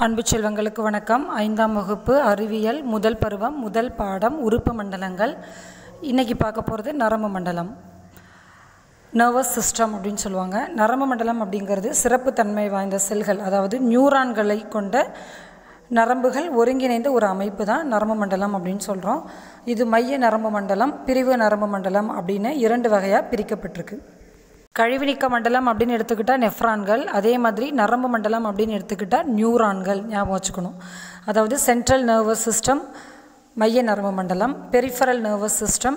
அன்பு செல்வங்களுக்கு வணக்கம் ஐந்தாம் வகுப்பு அறிவியல் முதல் பருவம் முதல் பாடம் உறுப்பு மண்டலங்கள் இன்றைக்கி பார்க்க போகிறது நரம்பு மண்டலம் நர்வஸ் சிஸ்டம் அப்படின்னு சொல்லுவாங்க நரம்பு மண்டலம் அப்படிங்கிறது சிறப்பு தன்மை வாய்ந்த செல்கள் அதாவது நியூரான்களை கொண்ட நரம்புகள் ஒருங்கிணைந்த ஒரு அமைப்பு தான் நரம்பு மண்டலம் அப்படின்னு சொல்கிறோம் இது மைய நரம்பு மண்டலம் பிரிவு நரம்பு மண்டலம் அப்படின்னு இரண்டு வகையாக பிரிக்கப்பட்டிருக்கு கழிவுநீக்க மண்டலம் அப்படின்னு எடுத்துக்கிட்டால் நெஃப்ரான்கள் அதே மாதிரி நரம்பு மண்டலம் அப்படின்னு எடுத்துக்கிட்டால் நியூரான்கள் ஞாபகம் வச்சுக்கணும் அதாவது சென்ட்ரல் நர்வஸ் சிஸ்டம் மைய நரம்பு மண்டலம் பெரிஃபரல் நர்வஸ் சிஸ்டம்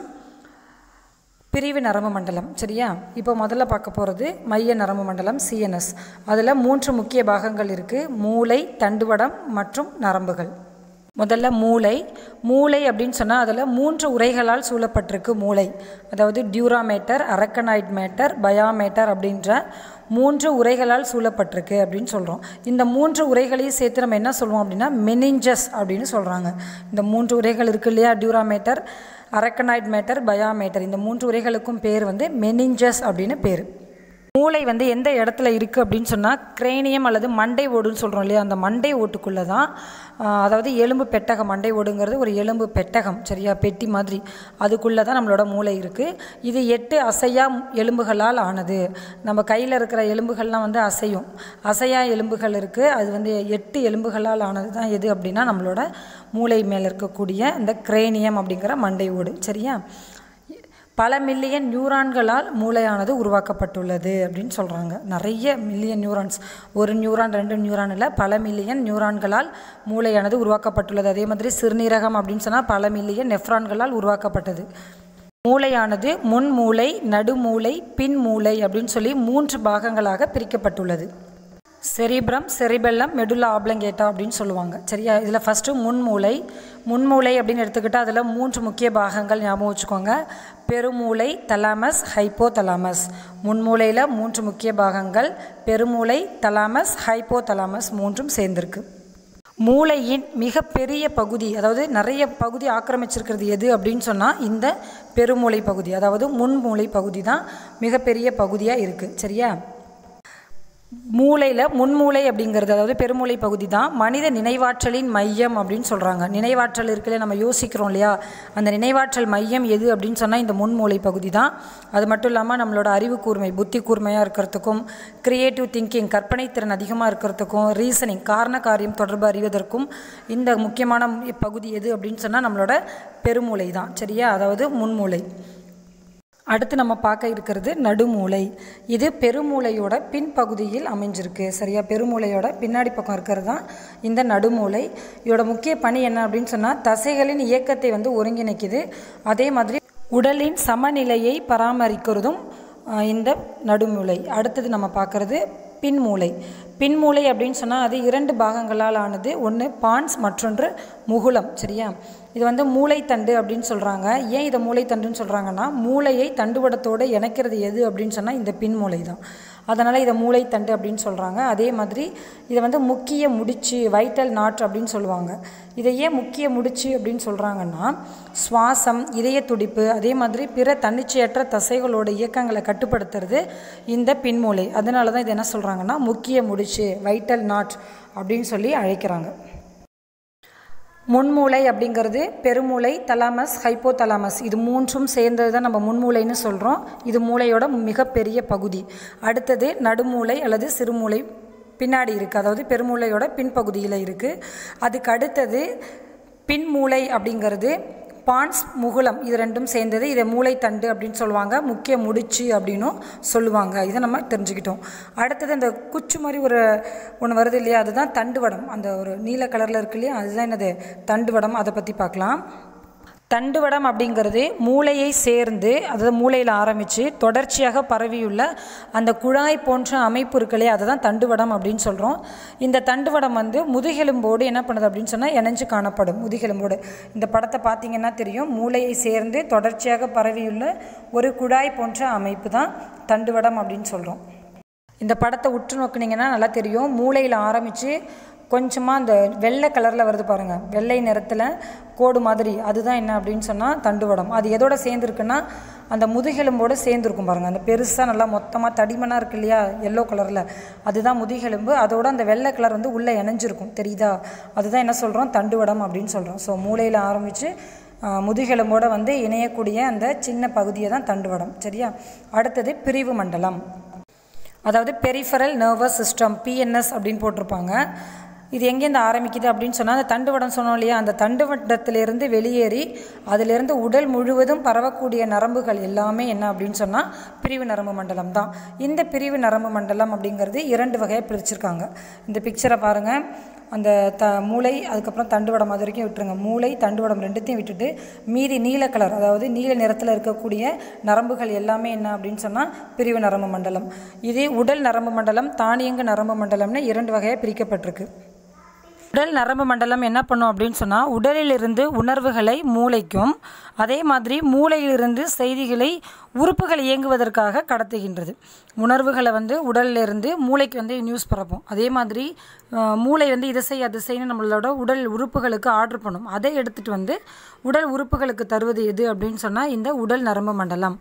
பிரிவு நரம்பு மண்டலம் சரியா இப்போ முதல்ல பார்க்க போகிறது மைய நரம்பு மண்டலம் சிஎன்எஸ் அதில் மூன்று முக்கிய பாகங்கள் இருக்குது மூளை தண்டுவடம் மற்றும் நரம்புகள் முதல்ல மூளை மூளை அப்படின்னு சொன்னால் அதில் மூன்று உரைகளால் சூழப்பட்டிருக்கு மூளை அதாவது டியூராமேட்டர் அரக்கனாய்ட் மேட்டர் பயாமேட்டர் அப்படின்ற மூன்று உரைகளால் சூழப்பட்டிருக்கு அப்படின்னு சொல்கிறோம் இந்த மூன்று உரைகளையும் சேர்த்து நம்ம என்ன சொல்லுவோம் அப்படின்னா மெனிஞ்சஸ் அப்படின்னு சொல்கிறாங்க இந்த மூன்று உரைகள் இருக்கு இல்லையா டியூராமேட்டர் அரக்கனாய்ட் மேட்டர் பயாமேட்டர் இந்த மூன்று உரைகளுக்கும் பேர் வந்து மெனிஞ்சஸ் அப்படின்னு பேர் மூளை வந்து எந்த இடத்துல இருக்குது அப்படின்னு சொன்னால் கிரேனியம் அல்லது மண்டை ஓடுன்னு சொல்கிறோம் இல்லையா அந்த மண்டை ஓட்டுக்குள்ளே தான் அதாவது எலும்பு பெட்டகம் மண்டை ஓடுங்கிறது ஒரு எலும்பு பெட்டகம் சரியா பெட்டி மாதிரி அதுக்குள்ளே தான் நம்மளோட மூளை இருக்குது இது எட்டு அசையா எலும்புகளால் ஆனது நம்ம கையில் இருக்கிற எலும்புகள்லாம் வந்து அசையும் அசையா எலும்புகள் இருக்குது அது வந்து எட்டு எலும்புகளால் ஆனது தான் எது அப்படின்னா நம்மளோட மூளை மேலே இருக்கக்கூடிய இந்த கிரேனியம் அப்படிங்கிற மண்டை ஓடு சரியா பல மில்லியன் நியூரான்களால் மூளையானது உருவாக்கப்பட்டுள்ளது அப்படின்னு சொல்கிறாங்க நிறைய மில்லியன் நியூரான்ஸ் ஒரு நியூரான் ரெண்டு நியூரான் இல்லை பல மில்லியன் நியூரான்களால் மூளையானது உருவாக்கப்பட்டுள்ளது அதே மாதிரி சிறுநீரகம் அப்படின்னு சொன்னால் பல மில்லியன் நெஃப்ரான்களால் உருவாக்கப்பட்டது மூளையானது முன்மூளை நடுமூளை பின்மூளை அப்படின்னு சொல்லி மூன்று பாகங்களாக பிரிக்கப்பட்டுள்ளது செரிப்ரம் செரிபெல்லம் மெடுலா ஆப்ளங்கேட்டா அப்படின்னு சொல்லுவாங்க சரியா இதில் ஃபஸ்ட்டு முன்மூளை முன்மூளை அப்படின்னு எடுத்துக்கிட்டால் அதில் மூன்று முக்கிய பாகங்கள் ஞாபகம் வச்சுக்கோங்க பெருமூளை தலாமஸ் ஹைப்போ தலாமஸ் முன்மூளையில் மூன்று முக்கிய பாகங்கள் பெருமூளை தலாமஸ் ஹைப்போ தலாமஸ் மூன்றும் சேர்ந்திருக்கு மூளையின் மிகப்பெரிய பகுதி அதாவது நிறைய பகுதி ஆக்கிரமிச்சிருக்கிறது எது அப்படின்னு சொன்னால் இந்த பெருமூளை பகுதி அதாவது முன்மூளை பகுதி தான் மிகப்பெரிய பகுதியாக இருக்குது சரியா மூளையில் முன்மூளை அப்படிங்கிறது அதாவது பெருமூளை பகுதி தான் மனித நினைவாற்றலின் மையம் அப்படின்னு சொல்கிறாங்க நினைவாற்றல் இருக்குல்ல நம்ம யோசிக்கிறோம் இல்லையா அந்த நினைவாற்றல் மையம் எது அப்படின்னு சொன்னால் இந்த முன்மூளை பகுதி தான் அது மட்டும் இல்லாமல் நம்மளோட அறிவு கூர்மை புத்தி கூர்மையாக இருக்கிறதுக்கும் க்ரியேட்டிவ் திங்கிங் கற்பனை திறன் அதிகமாக இருக்கிறதுக்கும் ரீசனிங் காரண காரியம் தொடர்பு அறிவதற்கும் இந்த முக்கியமான பகுதி எது அப்படின்னு சொன்னால் நம்மளோட பெருமூளை தான் சரியா அதாவது முன்மூளை அடுத்து நம்ம பார்க்க இருக்கிறது நடுமூளை இது பெருமூளையோட பின்பகுதியில் அமைஞ்சிருக்கு சரியா பெருமூளையோட பின்னாடி பக்கம் இருக்கிறது தான் இந்த நடுமூளை இதோட முக்கிய பணி என்ன அப்படின்னு சொன்னால் தசைகளின் இயக்கத்தை வந்து ஒருங்கிணைக்குது அதே மாதிரி உடலின் சமநிலையை பராமரிக்கிறதும் இந்த நடுமூளை அடுத்தது நம்ம பார்க்குறது பின்மூளை பின்மூளை அப்படின்னு சொன்னால் அது இரண்டு பாகங்களால் ஆனது ஒன்று பான்ஸ் மற்றொன்று முகுளம் சரியா இது வந்து மூளைத்தண்டு அப்படின்னு சொல்கிறாங்க ஏன் இதை மூளைத்தண்டுன்னு சொல்கிறாங்கன்னா மூளையை தண்டுவடத்தோடு இணைக்கிறது எது அப்படின்னு சொன்னால் இந்த பின்மூளை தான் அதனால் இதை மூளைத்தண்டு அப்படின்னு சொல்கிறாங்க அதே மாதிரி இதை வந்து முக்கிய முடிச்சு வைட்டல் நாட் அப்படின்னு சொல்லுவாங்க இதை ஏன் முக்கிய முடிச்சு அப்படின்னு சொல்கிறாங்கன்னா சுவாசம் இதய துடிப்பு அதே மாதிரி பிற தன்னிச்சையற்ற தசைகளோட இயக்கங்களை கட்டுப்படுத்துறது இந்த பின்மூளை அதனால தான் இது என்ன சொல்கிறாங்கன்னா முக்கிய முடிச்சு வைட்டல் நாட் அப்படின்னு சொல்லி அழைக்கிறாங்க முன்மூளை அப்படிங்கிறது பெருமூளை தலாமஸ் ஹைப்போ தலாமஸ் இது மூன்றும் சேர்ந்தது தான் நம்ம முன்மூளைன்னு சொல்கிறோம் இது மூளையோட மிகப்பெரிய பகுதி அடுத்தது நடுமூளை அல்லது சிறுமூளை பின்னாடி இருக்குது அதாவது பெருமூளையோட பின்பகுதியில் இருக்குது அதுக்கு அடுத்தது பின்மூளை அப்படிங்கிறது பான்ஸ் முகுளம் இது ரெண்டும் சேர்ந்தது இதை மூளைத்தண்டு அப்படின்னு சொல்லுவாங்க முக்கிய முடிச்சு அப்படின்னும் சொல்லுவாங்க இதை நம்ம தெரிஞ்சுக்கிட்டோம் அடுத்தது இந்த குச்சி மாதிரி ஒரு ஒன்று வருது இல்லையா அதுதான் தண்டுவடம் அந்த ஒரு நீல கலரில் இருக்கு இல்லையா அதுதான் என்னது தண்டுவடம் அதை பற்றி பார்க்கலாம் தண்டுவடம் அப்படிங்கிறது மூளையை சேர்ந்து அதாவது மூளையில் ஆரம்பித்து தொடர்ச்சியாக பரவியுள்ள அந்த குழாய் போன்ற அமைப்பு இருக்குல்லையே அதை தான் தண்டுவடம் அப்படின்னு சொல்கிறோம் இந்த தண்டுவடம் வந்து முதுகெலும்போடு என்ன பண்ணுது அப்படின்னு சொன்னால் இணைஞ்சு காணப்படும் முதுகெலும்போடு இந்த படத்தை பார்த்தீங்கன்னா தெரியும் மூளையை சேர்ந்து தொடர்ச்சியாக பரவியுள்ள ஒரு குழாய் போன்ற அமைப்பு தான் தண்டுவடம் அப்படின்னு சொல்கிறோம் இந்த படத்தை உற்று நோக்குனீங்கன்னா நல்லா தெரியும் மூளையில் ஆரம்பித்து கொஞ்சமாக அந்த வெள்ளை கலரில் வருது பாருங்கள் வெள்ளை நிறத்தில் கோடு மாதிரி அதுதான் என்ன அப்படின்னு சொன்னால் தண்டுவடம் அது எதோட சேர்ந்துருக்குன்னா அந்த முதுகெலும்போடு சேர்ந்துருக்கும் பாருங்கள் அந்த பெருசாக நல்லா மொத்தமாக தடிமனாக இருக்கு இல்லையா எல்லோ கலரில் அதுதான் முதுகெலும்பு அதோட அந்த வெள்ளை கலர் வந்து உள்ளே இணைஞ்சிருக்கும் தெரியுதா அதுதான் என்ன சொல்கிறோம் தண்டுவடம் அப்படின்னு சொல்கிறோம் ஸோ மூளையில் ஆரம்பித்து முதுகெலும்போட வந்து இணையக்கூடிய அந்த சின்ன பகுதியை தான் தண்டுவடம் சரியா அடுத்தது பிரிவு மண்டலம் அதாவது பெரிஃபரல் நர்வஸ் சிஸ்டம் பிஎன்எஸ் அப்படின்னு போட்டிருப்பாங்க இது எங்கேருந்து ஆரம்பிக்குது அப்படின்னு சொன்னால் அந்த தண்டுவடம் சொன்னோம் இல்லையா அந்த தண்டுவட்டத்திலிருந்து வெளியேறி அதிலிருந்து உடல் முழுவதும் பரவக்கூடிய நரம்புகள் எல்லாமே என்ன அப்படின்னு சொன்னால் பிரிவு நரம்பு மண்டலம் தான் இந்த பிரிவு நரம்பு மண்டலம் அப்படிங்கிறது இரண்டு வகையாக பிரிச்சிருக்காங்க இந்த பிக்சரை பாருங்கள் அந்த த மூளை அதுக்கப்புறம் தண்டுவடம் அது வரைக்கும் விட்டுருங்க மூளை தண்டுவடம் ரெண்டுத்தையும் விட்டுட்டு மீதி நீல கலர் அதாவது நீல நிறத்தில் இருக்கக்கூடிய நரம்புகள் எல்லாமே என்ன அப்படின்னு சொன்னால் பிரிவு நரம்பு மண்டலம் இதே உடல் நரம்பு மண்டலம் தானியங்கு நரம்பு மண்டலம்னு இரண்டு வகையாக பிரிக்கப்பட்டிருக்கு உடல் நரம்பு மண்டலம் என்ன பண்ணும் அப்படின்னு சொன்னால் உடலிலிருந்து உணர்வுகளை மூளைக்கும் அதே மாதிரி மூளையிலிருந்து செய்திகளை உறுப்புகள் இயங்குவதற்காக கடத்துகின்றது உணர்வுகளை வந்து உடலிலிருந்து மூளைக்கு வந்து நியூஸ் பரப்பும் அதே மாதிரி அஹ், மூளை வந்து இதை செய் அது செய்யணும் நம்மளோட உடல் உறுப்புகளுக்கு ஆர்டர் பண்ணும் அதை எடுத்துகிட்டு வந்து உடல் உறுப்புகளுக்கு தருவது எது அப்படின்னு சொன்னால் இந்த உடல் நரம்பு மண்டலம்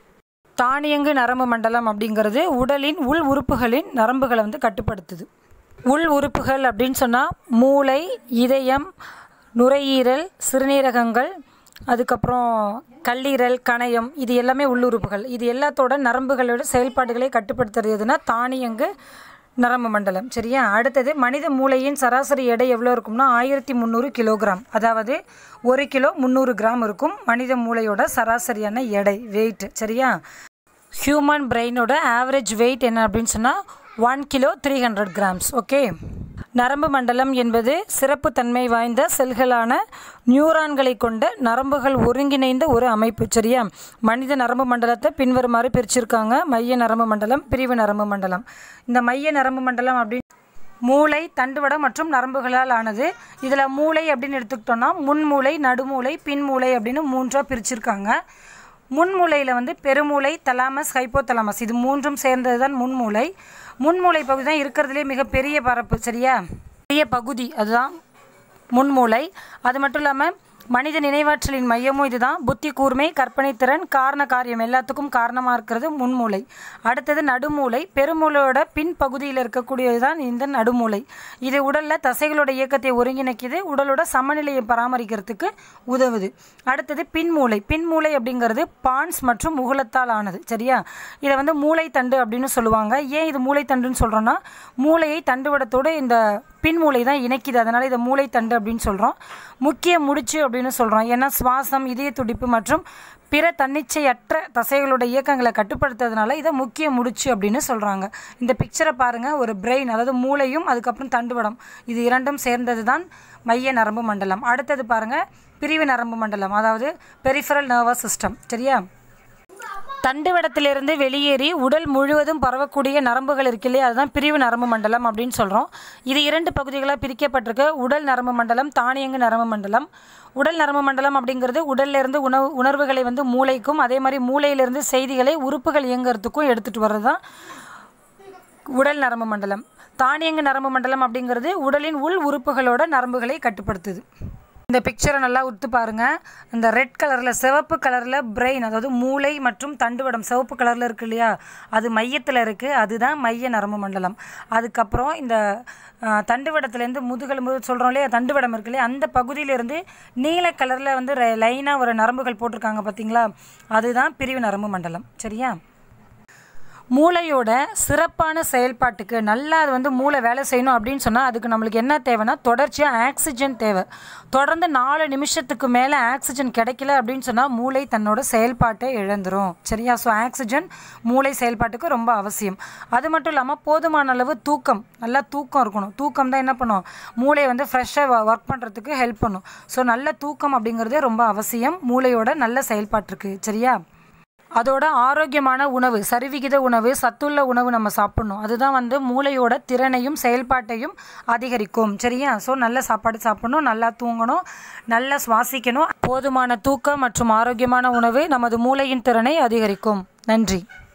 தானியங்கு நரம்பு மண்டலம் அப்படிங்கிறது உடலின் உள் உறுப்புகளின் நரம்புகளை வந்து கட்டுப்படுத்துது உள் உறுப்புகள் அப்படின்னு சொன்னால் மூளை இதயம் நுரையீரல் சிறுநீரகங்கள் அதுக்கப்புறம் கல்லீரல் கணையம் இது எல்லாமே உள்ளுறுப்புகள் இது எல்லாத்தோட நரம்புகளோட செயல்பாடுகளை கட்டுப்படுத்துறது எதுனா தானியங்கு நரம்பு மண்டலம் சரியா அடுத்தது மனித மூளையின் சராசரி எடை எவ்வளோ இருக்கும்னா ஆயிரத்தி முந்நூறு கிலோகிராம் அதாவது ஒரு கிலோ முந்நூறு கிராம் இருக்கும் மனித மூளையோட சராசரியான எடை வெயிட் சரியா ஹியூமன் பிரெயினோட ஆவரேஜ் வெயிட் என்ன அப்படின்னு சொன்னால் one kilo three hundred grams okay நரம்பு மண்டலம் என்பது சிறப்பு தன்மை வாய்ந்த செல்களான நியூரான்களை கொண்ட நரம்புகள் ஒருங்கிணைந்த ஒரு அமைப்பு சரியா மனித நரம்பு மண்டலத்தை பின்வருமாறு பிரிச்சிருக்காங்க மைய நரம்பு மண்டலம் பிரிவு நரம்பு மண்டலம் இந்த மைய நரம்பு மண்டலம் அப்படின்னு மூளை தண்டுவடம் மற்றும் நரம்புகளால் ஆனது இதில் மூளை அப்படின்னு எடுத்துக்கிட்டோம்னா முன்மூளை நடுமூளை பின்மூளை அப்படின்னு மூன்றாக பிரிச்சிருக்காங்க முன்மூளையில் வந்து பெருமூளை தலாமஸ் ஹைப்போதலாமஸ் இது மூன்றும் சேர்ந்தது தான் முன்மூளை முன்மூளை பகுதி தான் இருக்கிறதுலே மிகப்பெரிய பரப்பு சரியா பெரிய பகுதி அதுதான் முன்மூளை அது மட்டும் இல்லாமல் மனித நினைவாற்றலின் மையமும் இதுதான் புத்தி கூர்மை கற்பனை திறன் காரண காரியம் எல்லாத்துக்கும் காரணமாக இருக்கிறது முன்மூளை அடுத்தது நடுமூளை பெருமூளையோட பின்பகுதியில் இருக்கக்கூடியது தான் இந்த நடுமூளை இது உடலில் தசைகளோட இயக்கத்தை ஒருங்கிணைக்குது உடலோட சமநிலையை பராமரிக்கிறதுக்கு உதவுது அடுத்தது பின்மூளை பின்மூளை அப்படிங்கிறது பான்ஸ் மற்றும் முகுலத்தால் ஆனது சரியா இதை வந்து மூளைத்தண்டு அப்படின்னு சொல்லுவாங்க ஏன் இது மூளைத்தண்டுன்னு சொல்கிறோன்னா மூளையை தண்டுவடத்தோடு இந்த பின்மூளை தான் இணைக்குது அதனால் இதை மூளைத்தண்டு அப்படின்னு சொல்கிறோம் முக்கிய முடிச்சு அப்படின்னு சொல்கிறோம் ஏன்னா சுவாசம் இதய துடிப்பு மற்றும் பிற தன்னிச்சையற்ற தசைகளோட இயக்கங்களை கட்டுப்படுத்துறதுனால இதை முக்கிய முடிச்சு அப்படின்னு சொல்கிறாங்க இந்த பிக்சரை பாருங்கள் ஒரு பிரெயின் அதாவது மூளையும் அதுக்கப்புறம் தண்டுவடம் இது இரண்டும் சேர்ந்தது தான் மைய நரம்பு மண்டலம் அடுத்தது பாருங்கள் பிரிவு நரம்பு மண்டலம் அதாவது பெரிஃபரல் நர்வஸ் சிஸ்டம் சரியா தண்டுவடத்திலிருந்து வெளியேறி உடல் முழுவதும் பரவக்கூடிய நரம்புகள் இருக்கு இல்லையா அதுதான் பிரிவு நரம்பு மண்டலம் அப்படின்னு சொல்கிறோம் இது இரண்டு பகுதிகளாக பிரிக்கப்பட்டிருக்கு உடல் நரம்பு மண்டலம் தானியங்கு நரம்பு மண்டலம் உடல் நரம்பு மண்டலம் அப்படிங்கிறது உடல்ல இருந்து உணவு உணர்வுகளை வந்து மூளைக்கும் அதே மாதிரி மூளையிலிருந்து செய்திகளை உறுப்புகள் இயங்குறதுக்கும் எடுத்துகிட்டு வர்றது தான் உடல் நரம்பு மண்டலம் தானியங்கு நரம்பு மண்டலம் அப்படிங்கிறது உடலின் உள் உறுப்புகளோட நரம்புகளை கட்டுப்படுத்துது இந்த பிக்சரை நல்லா உத்து பாருங்க இந்த ரெட் கலரில் சிவப்பு கலரில் பிரெயின் அதாவது மூளை மற்றும் தண்டுவடம் சிவப்பு கலரில் இருக்கு இல்லையா அது மையத்தில் இருக்குது அதுதான் மைய நரம்பு மண்டலம் அதுக்கப்புறம் இந்த ஆ, தண்டுவடத்துலேருந்து முதுகெலும்பு சொல்கிறோம் இல்லையா தண்டுவடம் இருக்கு இல்லையா அந்த பகுதியிலேருந்து நீல கலரில் வந்து லைனாக ஒரு நரம்புகள் போட்டிருக்காங்க பார்த்தீங்களா அதுதான் பிரிவு நரம்பு மண்டலம் சரியா மூளையோட சிறப்பான செயல்பாட்டுக்கு நல்லா அது வந்து மூளை வேலை செய்யணும் அப்படின்னு சொன்னால் அதுக்கு நம்மளுக்கு என்ன தேவைன்னா தொடர்ச்சியாக ஆக்சிஜன் தேவை தொடர்ந்து நாலு நிமிஷத்துக்கு மேலே ஆக்சிஜன் கிடைக்கல அப்படின்னு சொன்னால் மூளை தன்னோட செயல்பாட்டை இழந்துரும் சரியா ஸோ ஆக்சிஜன் மூளை செயல்பாட்டுக்கு ரொம்ப அவசியம் அது மட்டும் இல்லாமல் போதுமான அளவு தூக்கம் நல்லா தூக்கம் இருக்கணும் தூக்கம் தான் என்ன பண்ணும் மூளையை வந்து ஃப்ரெஷ்ஷாக ஒர்க் பண்ணுறதுக்கு ஹெல்ப் பண்ணும் ஸோ நல்ல தூக்கம் அப்படிங்கிறதே ரொம்ப அவசியம் மூளையோட நல்ல செயல்பாட்டிற்கு சரியா அதோட ஆரோக்கியமான உணவு சரிவிகித உணவு சத்துள்ள உணவு நம்ம சாப்பிடணும் அதுதான் வந்து மூளையோட திறனையும் செயல்பாட்டையும் அதிகரிக்கும் சரியா ஸோ நல்ல சாப்பாடு சாப்பிடணும் நல்லா தூங்கணும் நல்லா சுவாசிக்கணும் போதுமான தூக்கம் மற்றும் ஆரோக்கியமான உணவு நமது மூளையின் திறனை அதிகரிக்கும் நன்றி